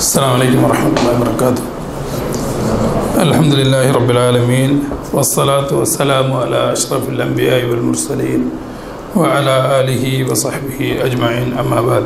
السلام عليكم ورحمة الله وبركاته الحمد لله رب العالمين والصلاة والسلام على أشرف الأنبياء والمرسلين وعلى آله وصحبه أجمعين أما بعد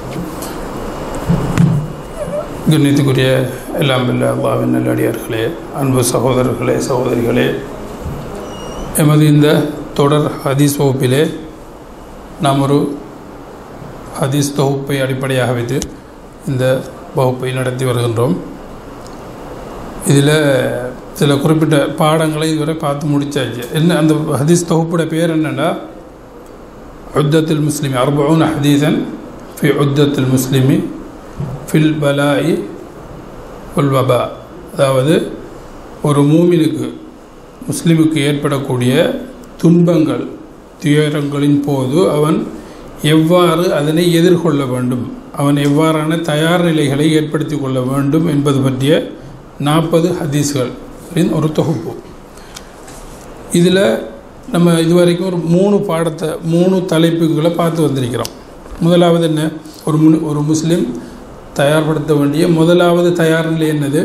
கண்ணியத்துக்குரிய எல்லாம் இல்ல அல்லாவின் நல்லடியார்களே அன்பு சகோதரர்களே சகோதரிகளே எமது இந்த தொடர் ஹதீஸ் வகுப்பிலே நாம் ஒரு ஹதீஸ் தொகுப்பை அடிப்படையாக வைத்து இந்த வகுப்பை நடத்தி வருகின்றோம் இதில் சில குறிப்பிட்ட பாடங்களை இதுவரை பார்த்து முடிச்சாச்சு என்ன அந்த ஹதீஸ் தொகுப்போட பேர் என்னென்னா உத்தத்தில் முஸ்லிமி அர்பூன் ஹதீசன் ஃபி உத்தத்தில் முஸ்லிமி ஃபில் பலாயி உல் வபா அதாவது ஒரு மூமினுக்கு முஸ்லிமுக்கு ஏற்படக்கூடிய துன்பங்கள் துயரங்களின் போது அவன் எவ்வாறு அதனை எதிர்கொள்ள வேண்டும் அவன் எவ்வாறான தயார் நிலைகளை ஏற்படுத்தி கொள்ள வேண்டும் என்பது பற்றிய நாற்பது ஹதீஸ்களின் ஒரு தொகுப்பு இதில் நம்ம இதுவரைக்கும் ஒரு மூணு பாடத்தை மூணு தலைப்புகளை பார்த்து வந்திருக்கிறோம் முதலாவது என்ன ஒரு மு ஒரு முஸ்லீம் தயார்படுத்த வேண்டிய முதலாவது தயார் நிலை என்னது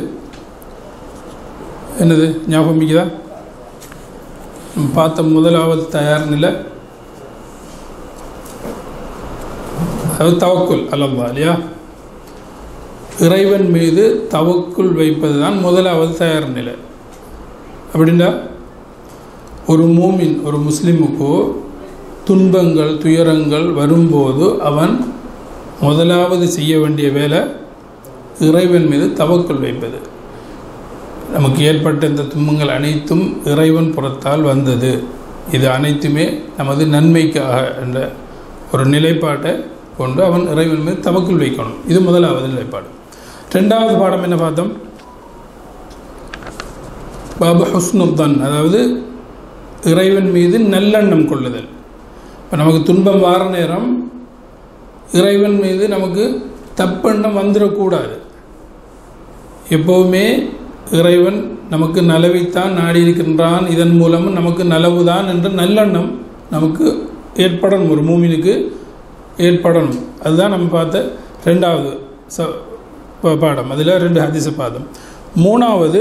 என்னது ஞாபகம் மிக்குதா பார்த்த முதலாவது தயார் நிலை அதாவது தவக்குல் அல்லவா இல்லையா இறைவன் மீது தவக்குள் வைப்பது தான் முதலாவது தயார் நிலை அப்படின்னா ஒரு மூமின் ஒரு முஸ்லீமுக்கோ துன்பங்கள் துயரங்கள் வரும்போது அவன் முதலாவது செய்ய வேண்டிய வேலை இறைவன் மீது தவக்குள் வைப்பது நமக்கு ஏற்பட்ட இந்த துன்பங்கள் அனைத்தும் இறைவன் புறத்தால் வந்தது இது அனைத்துமே நமது நன்மைக்காக என்ற ஒரு நிலைப்பாட்டை கொண்டு அவன் இறைவன் மீது தவக்குள் வைக்கணும் இது முதலாவது நிலைப்பாடு ரெண்டாவது பாடம் என்ன பார்த்தோம் பாபு ஹுஸ்னுத்தன் அதாவது இறைவன் மீது நல்லெண்ணம் கொள்ளுதல் இப்போ நமக்கு துன்பம் வார நேரம் இறைவன் மீது நமக்கு தப்பெண்ணம் வந்துடக்கூடாது எப்போவுமே இறைவன் நமக்கு நலவைத்தான் நாடி இருக்கின்றான் இதன் மூலமும் நமக்கு நலவுதான் என்ற நல்லெண்ணம் நமக்கு ஏற்படணும் ஒரு மூமினுக்கு ஏற்படணும் அதுதான் நம்ம பார்த்த ரெண்டாவது ச பாடம் அதில் ரெண்டு ஹதிச பாதம் மூணாவது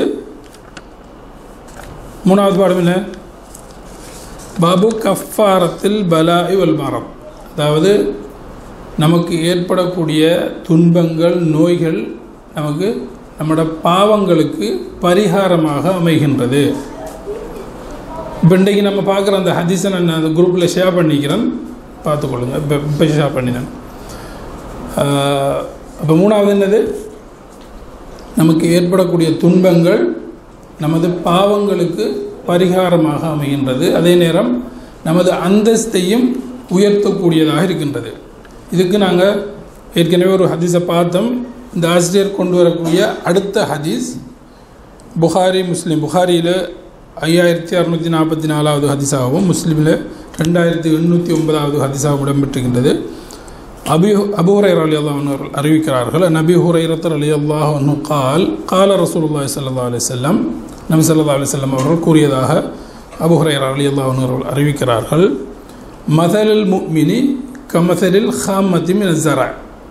மூணாவது பாடம் என்ன பாபு கஃபாரத்தில் பலாய் வல் மரம் அதாவது நமக்கு ஏற்படக்கூடிய துன்பங்கள் நோய்கள் நமக்கு நம்மளோட பாவங்களுக்கு பரிகாரமாக அமைகின்றது இப்போ இன்றைக்கு நம்ம பார்க்குற அந்த ஹதீஸை நான் அந்த குரூப்பில் ஷேர் பண்ணிக்கிறேன் பார்த்துக்கொள்ளுங்க இப்போ இப்போ ஷேர் பண்ணினேன் அப்போ மூணாவது என்னது நமக்கு ஏற்படக்கூடிய துன்பங்கள் நமது பாவங்களுக்கு பரிகாரமாக அமைகின்றது அதே நேரம் நமது அந்தஸ்தையும் உயர்த்தக்கூடியதாக இருக்கின்றது இதுக்கு நாங்கள் ஏற்கனவே ஒரு ஹதீஸை பார்த்தோம் இந்த ஆசிரியர் கொண்டு வரக்கூடிய அடுத்த ஹதீஸ் புகாரி முஸ்லீம் புகாரியில் ஐயாயிரத்தி அறுநூற்றி நாற்பத்தி நாலாவது ஹதீஸாகவும் முஸ்லீமில் ரெண்டாயிரத்தி எண்ணூற்றி ஒன்பதாவது ஹதீஸாகவும் இடம்பெற்றிருக்கின்றது அபி அபுஹுரை அலி அல்லாஹர்கள் அறிவிக்கிறார்கள் நபி ஹுரைரத்தர் அலி அல்லாஹ் கால் கால ரசூலுல்லாய் சல்லா அலி செல்லம் நபி சல்லா அலி செல்லம் அவர்கள் கூறியதாக அபுஹுரை அலி அல்லாஹர்கள் அறிவிக்கிறார்கள் மதலில் முக்மினி கமசலில் ஹாமதி மினசரா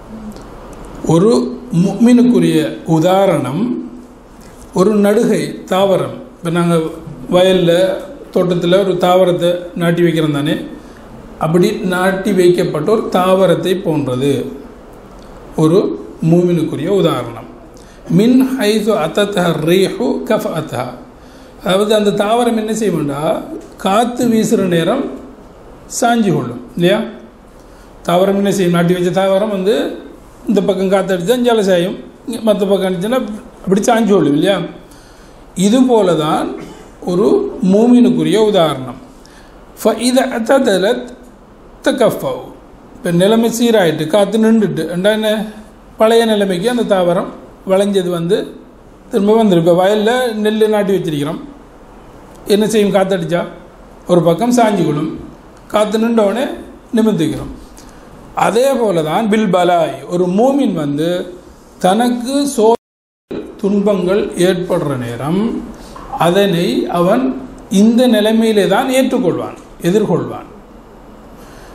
ஒரு முக்மினுக்குரிய உதாரணம் ஒரு நடுகை தாவரம் இப்போ நாங்கள் வயலில் தோட்டத்தில் ஒரு தாவரத்தை நாட்டி வைக்கிறோம் தானே அப்படி நாட்டி வைக்கப்பட்ட ஒரு தாவரத்தை போன்றது ஒரு மூமினுக்குரிய உதாரணம் மின் ஹைசு அத்தத்தா ரேஹு கஃப் அத்தா அதாவது அந்த தாவரம் என்ன செய்ய வேண்டாம் காற்று வீசுகிற நேரம் சாஞ்சி கொள்ளும் இல்லையா தாவரம் என்ன செய்யும் நாட்டி வச்ச தாவரம் வந்து இந்த பக்கம் காற்றடிச்சா ஜல சாயும் மற்ற பக்கம் அடிச்சுன்னா அப்படி சாஞ்சு கொள்ளும் இல்லையா இது போல தான் ஒரு மூமினுக்குரிய உதாரணம் இதை அத்தலத் தக்கஃபாவு இப்போ நிலைமை சீராயிட்டு காற்று நின்றுட்டு ரெண்டா என்ன பழைய நிலைமைக்கு அந்த தாவரம் விளைஞ்சது வந்து திரும்ப வந்துடும் இப்போ வயலில் நெல் நாட்டி வச்சிருக்கிறோம் என்ன செய்யும் காற்றடிச்சா ஒரு பக்கம் சாஞ்சிக்கணும் காற்று நின்றவுடனே நிமிர்ந்துக்கிறோம் அதே போல தான் பில் பலாய் ஒரு மூமின் வந்து தனக்கு சோ துன்பங்கள் ஏற்படுற நேரம் அதனை அவன் இந்த நிலைமையிலே தான் ஏற்றுக்கொள்வான் எதிர்கொள்வான்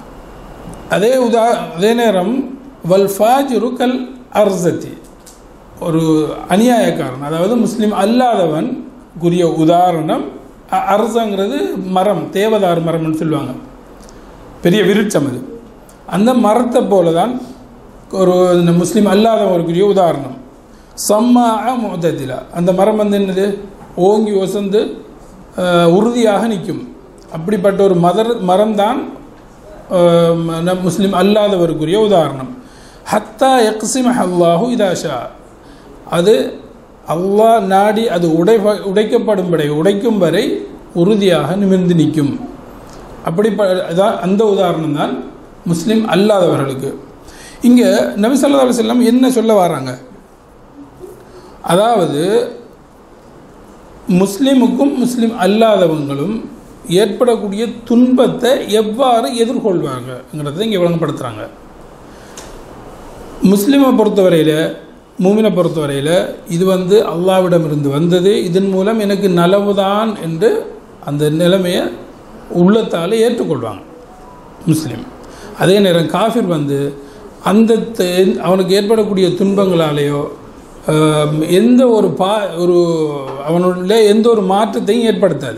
அதே உதா அதே நேரம் வல் ஃபாஜிரு கல் அர்சத்தி ஒரு அநியாயக்காரன் அதாவது முஸ்லீம் அல்லாதவன் குறிய உதாரணம் அ- அரசங்கிறது மரம் தேவதார் மரம்னு சொல்லுவாங்க பெரிய விருட்சம் அது அந்த மரத்தை போல தான் ஒரு இந்த முஸ்லீம் அல்லாதவருக்குரிய உதாரணம் சம்மா முதத்திலா அந்த மரம் வந்து என்னது ஓங்கி ஒசந்து அஹ், உறுதியாக நிற்கும் அப்படிப்பட்ட ஒரு மதர் மரம்தான் அஹ், நம் முஸ்லீம் அல்லாதவருக்குரிய உதாரணம் ஹத்தா எக்ஸிம் அல்லாஹு இதாஷா அது அல்லாஹ் நாடி அது உடை உடைக்கப்படும் வரை உடைக்கும் வரை உறுதியாக நிமிர்ந்து நிற்கும் அப்படி அதான் அந்த உதாரணம் தான் முஸ்லீம் அல்லாதவர்களுக்கு இங்கே நபி ஸல்லல்லாஹு அலைஹி வஸல்லம் என்ன சொல்ல வராங்க அதாவது முஸ்லீமுக்கும் முஸ்லீம் அல்லாதவங்களும் ஏற்படக்கூடிய துன்பத்தை எவ்வாறு எதிர்கொள்வாங்கங்கிறத இங்கே விளங்கப்படுத்துகிறாங்க முஸ்லீமை பொறுத்தவரையில் மூமினை பொறுத்தவரையில் இது வந்து அல்லாவிடமிருந்து வந்தது இதன் மூலம் எனக்கு நலவுதான் என்று அந்த நிலைமையை உள்ளத்தால் ஏற்றுக்கொள்வாங்க முஸ்லீம் அதே நேரம் காஃபிர் வந்து அந்த தெ- அவனுக்கு ஏற்படக்கூடிய துன்பங்களாலேயோ ஆம், எந்த ஒரு பா ஒரு அவனுடைய எந்த ஒரு மாற்றத்தையும் ஏற்படுத்தாது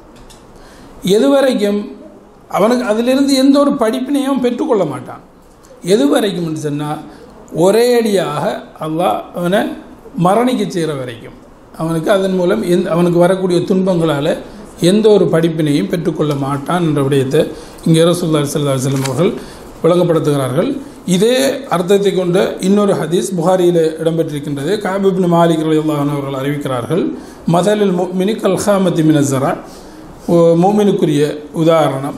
எது வரைக்கும் அவனுக்கு அதிலிருந்து எந்த ஒரு படிப்பினையும் பெற்றுக்கொள்ள மாட்டான் எது வரைக்கும் சொன்னால் ஒரே அடியாக அல்லாஹ் அவனை மரணிக்க செய்கிற வரைக்கும் அவனுக்கு அதன் மூலம் எந் அவனுக்கு வரக்கூடிய துன்பங்களால் எந்த ஒரு படிப்பினையும் பெற்றுக்கொள்ள மாட்டான் என்ற விடயத்தை இங்கே ரசூல்லா சல்லா செல்லம் அவர்கள் விளங்கப்படுத்துகிறார்கள் இதே அர்த்தத்தை கொண்ட இன்னொரு ஹதீஸ் புகாரியில் இடம்பெற்றிருக்கின்றது காபிபின் மாலிக் ரலியல்லாஹு அவர்கள் அறிவிக்கிறார்கள் மதலில் முமினி கல்ஹாமதி மினசரா மூமினுக்குரிய உதாரணம்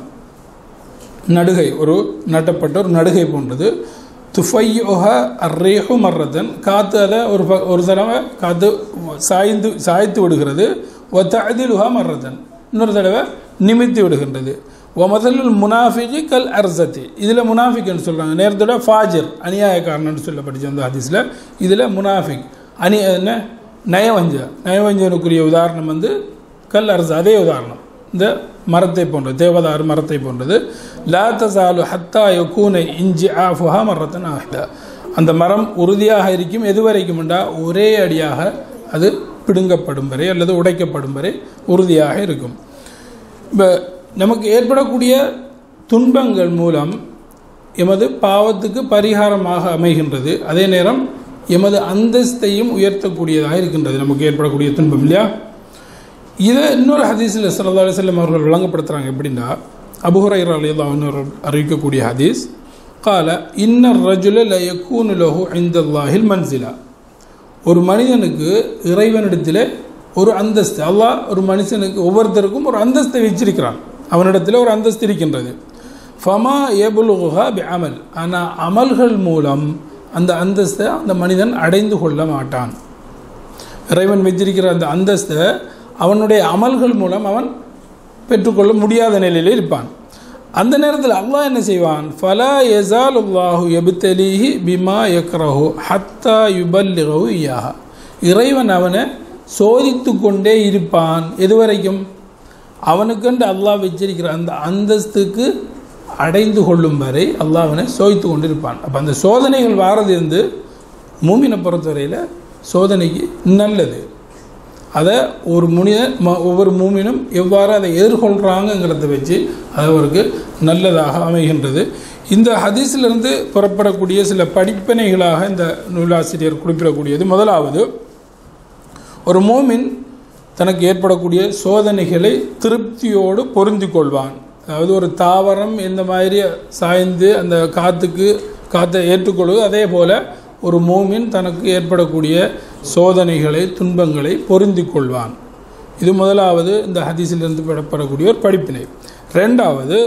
நடுகை ஒரு நட்டப்பட்ட ஒரு நடுகை போன்றது துஃபையுஹ அர்ரேஹு மர்ரதன் காற்று அதை ஒரு ப ஒரு தடவை காற்று சாய்ந்து சாய்த்து விடுகிறது ஒத்ததிலுஹா மர்ரதன் இன்னொரு தடவை நிமித்தி விடுகின்றது ஒ முதலில் முனாஃபிகி கல் அர்சத்தி இதில் முனாஃபிக்னு சொல்கிறாங்க நேரத்தோட ஃபாஜிர் அநியாயக்காரன் சொல்லப்பட்டுச்சு அந்த ஹதீஸில் இதில் முனாஃபிக் அணி என்ன நயவஞ்ச நயவஞ்சனுக்குரிய உதாரணம் வந்து கல் அர்ஸ் அதே உதாரணம் இந்த மரத்தை போன்றது தேவதாறு மரத்தை போன்றது லா தசாலு ஹத்தா யக்கூனை இஞ்சி ஆஃபுஹா மரத்தன் ஆஹிதா அந்த மரம் உறுதியாக இருக்கும் எது வரைக்கும் என்றால் ஒரே அடியாக அது பிடுங்கப்படும் வரை அல்லது உடைக்கப்படும் வரை உறுதியாக இருக்கும் இப்போ நமக்கு ஏற்படக்கூடிய துன்பங்கள் மூலம் எமது பாவத்துக்கு பரிகாரமாக அமைகின்றது அதே நேரம் எமது அந்தஸ்தையும் உயர்த்தக்கூடியதாக இருக்கின்றது நமக்கு ஏற்படக்கூடிய துன்பம் இல்லையா இதை இன்னொரு ஹதீஸில் சல்லா அலிஸ்லம் அவர்கள் விளங்கப்படுத்துகிறாங்க எப்படின்னா அபுஹுரைர் அலிதா இன்னொரு அறிவிக்கக்கூடிய ஹதீஸ் கால இன்னர் ரஜுல ல யக்கூனு லஹு இந்தல்லாஹில் மன்சிலா ஒரு மனிதனுக்கு இறைவனிடத்தில் ஒரு அந்தஸ்து அல்லாஹ் ஒரு மனுஷனுக்கு ஒவ்வொருத்தருக்கும் ஒரு அந்தஸ்தை வச்சிருக்கிறான் அவனிடத்தில் ஒரு அந்தஸ்து இருக்கின்றது ஃபமா ஏபுலுஹா பி அமல் ஆனால் அமல்கள் மூலம் அந்த அந்தஸ்தை அந்த மனிதன் அடைந்து கொள்ள மாட்டான் இறைவன் வச்சிருக்கிற அந்த அந்தஸ்தை அவனுடைய அமல்கள் மூலம் அவன் பெற்றுக்கொள்ள முடியாத நிலையில் இருப்பான் அந்த நேரத்தில் அல்லாஹ் என்ன செய்வான் ஃபலா எசால் அல்லாஹு எபுத்தலிஹி பிமா யக்ரஹு ஹத்தா யுபல்லிகஹு இயாஹா இறைவன் அவனை சோதித்து கொண்டே இருப்பான் எதுவரைக்கும் அவனுக்கென்று அல்லாஹ் வச்சிருக்கிற அந்த அந்தஸ்துக்கு அடைந்து கொள்ளும் வரை அல்லாஹ் அவனை சோதித்து கொண்டு இருப்பான் அப்போ அந்த சோதனைகள் வாரது இருந்து மூமினை பொறுத்தவரையில் சோதனைக்கு நல்லது அதை ஒரு முனிதன் ம- ஒவ்வொரு மூமினும் எவ்வாறு அதை எதிர்கொள்கிறாங்கங்கிறத வச்சு அது அவருக்கு நல்லதாக அமைகின்றது இந்த ஹதீஸிலிருந்து புறப்படக்கூடிய சில படிப்பினைகளாக இந்த நூலாசிரியர் குறிப்பிடக்கூடியது முதலாவது ஒரு மூமின் தனக்கு ஏற்படக்கூடிய சோதனைகளை திருப்தியோடு பொருந்திக் கொள்வான் அதாவது ஒரு தாவரம் இந்த மாதிரி சாய்ந்து அந்த காற்றுக்கு காற்றை ஏற்றுக்கொள்வது அதே போல் ஒரு மூமின் தனக்கு ஏற்படக்கூடிய சோதனைகளை துன்பங்களை பொருந்திக் கொள்வான் இது முதலாவது இந்த ஹதீஸிலிருந்து பெறப்படக்கூடிய ஒரு படிப்பினை ரெண்டாவது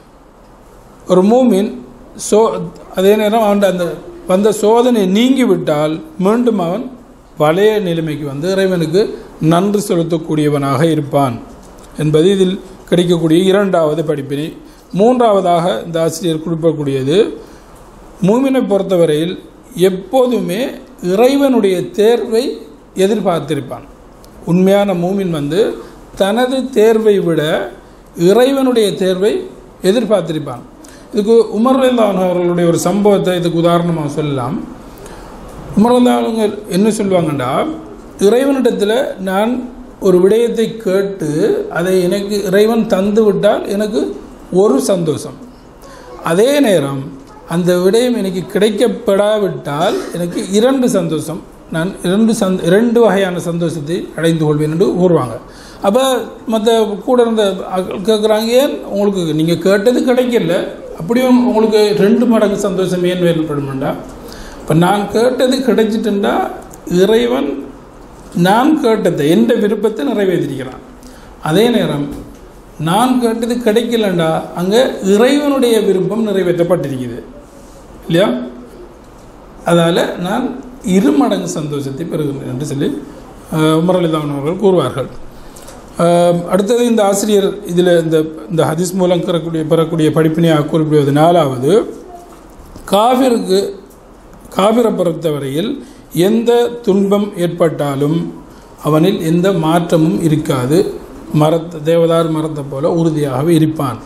ஒரு மூமின் சோ அதே நேரம் அவன் அந்த வந்த சோதனை நீங்கிவிட்டால் மீண்டும் அவன் பழைய நிலைமைக்கு வந்து இறைவனுக்கு நன்றி செலுத்தக்கூடியவனாக இருப்பான் என்பது இதில் கிடைக்கக்கூடிய இரண்டாவது படிப்பினை மூன்றாவதாக இந்த ஆசிரியர் குறிப்பிடக்கூடியது மூமினை பொறுத்தவரையில் எப்போதுமே இறைவனுடைய தேர்வை எதிர்பார்த்திருப்பான் உண்மையான மூமின் வந்து தனது தேர்வை விட இறைவனுடைய தேர்வை எதிர்பார்த்திருப்பான் இதுக்கு உமர் ரலியல்லாஹு அவர்களுடைய ஒரு சம்பவத்தை இதுக்கு உதாரணமாக சொல்லலாம் உமரந்தாளுங்க என்ன சொல்லுவாங்கண்டா இறைவனிடத்தில் நான் ஒரு விடயத்தை கேட்டு அதை எனக்கு இறைவன் தந்து விட்டால் எனக்கு ஒரு சந்தோஷம் அதே நேரம் அந்த விடயம் எனக்கு கிடைக்கப்படாவிட்டால் எனக்கு இரண்டு சந்தோஷம் நான் இரண்டு சந் இரண்டு வகையான சந்தோஷத்தை அடைந்து கொள்வேன் என்று கூறுவாங்க அப்போ மற்ற கூட இருந்த ஆட்கள் கேட்குறாங்க ஏன் உங்களுக்கு நீங்கள் கேட்டது கிடைக்கல அப்படியும் உங்களுக்கு ரெண்டு மடங்கு சந்தோஷம் ஏன் ஏற்படுமெண்டா இப்போ நான் கேட்டது கிடைச்சிட்டுண்டா இறைவன் நான் கேட்டதை எந்த விருப்பத்தை நிறைவேற்றிருக்கிறான் அதே நேரம் நான் கேட்டது கிடைக்கலண்டா அங்கே இறைவனுடைய விருப்பம் நிறைவேற்றப்பட்டிருக்குது இல்லையா அதால் நான் இரு மடங்கு சந்தோஷத்தை பெறுகிறேன் என்று சொல்லி உமரலிதான் அவர்கள் கூறுவார்கள் அஹ், அடுத்தது இந்த ஆசிரியர் இதில் இந்த இந்த ஹதீஸ் மூலம் பெறக்கூடிய பெறக்கூடிய படிப்பினையாக குறிப்பிடுவது நாலாவது காவிற்கு காவிரை பொறுத்தவரையில் எந்த துன்பம் ஏற்பட்டாலும் அவனில் எந்த மாற்றமும் இருக்காது மரத்த தேவதார் மரத்தை போல உறுதியாகவே இருப்பான்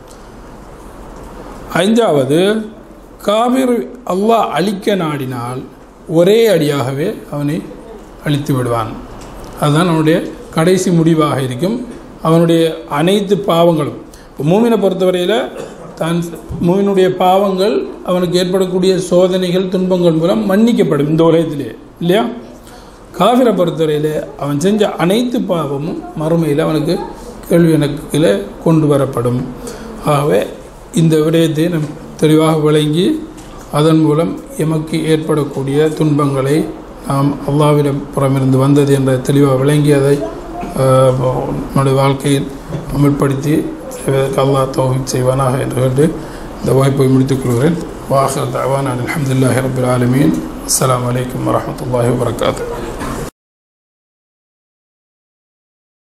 ஐந்தாவது காவிர் அல்லாஹ் அழிக்க நாடினால் ஒரே அடியாகவே அவனை அழித்து விடுவான் அதுதான் அவனுடைய கடைசி முடிவாக இருக்கும் அவனுடைய அனைத்து பாவங்களும் இப்போ மூமினை பொறுத்தவரையில் தான் மூமினுடைய பாவங்கள் அவனுக்கு ஏற்படக்கூடிய சோதனைகள் துன்பங்கள் மூலம் மன்னிக்கப்படும் இந்த உலகத்திலே இல்லையா காவிரை பொறுத்தவரையில் அவன் செஞ்ச அனைத்து பாவமும் மறுமையில் அவனுக்கு கேள்வி கணக்கில் கொண்டு வரப்படும் ஆகவே இந்த விடயத்தை நம் தெளிவாக விளங்கி அதன் மூலம் எமக்கு ஏற்படக்கூடிய துன்பங்களை நாம் அல்லாவிடம் புறமிருந்து வந்தது என்ற தெளிவாக விளங்கி அதை ஆஹ், நம்முடைய வாழ்க்கையில் அமல்படுத்தி செய்வதற்கு அல்லாஹ் தௌஃபீக் செய்வானாக என்று கேட்டு இந்த வாய்ப்பை முடித்துக் கொள்கிறேன் வாஹர் தவான் அலமதுல்லாஹி ரபில் ஆலமீன் அஸ்ஸலாமு அலைக்கும் வரஹ்மத்துல்லாஹி வபரகாத்துஹு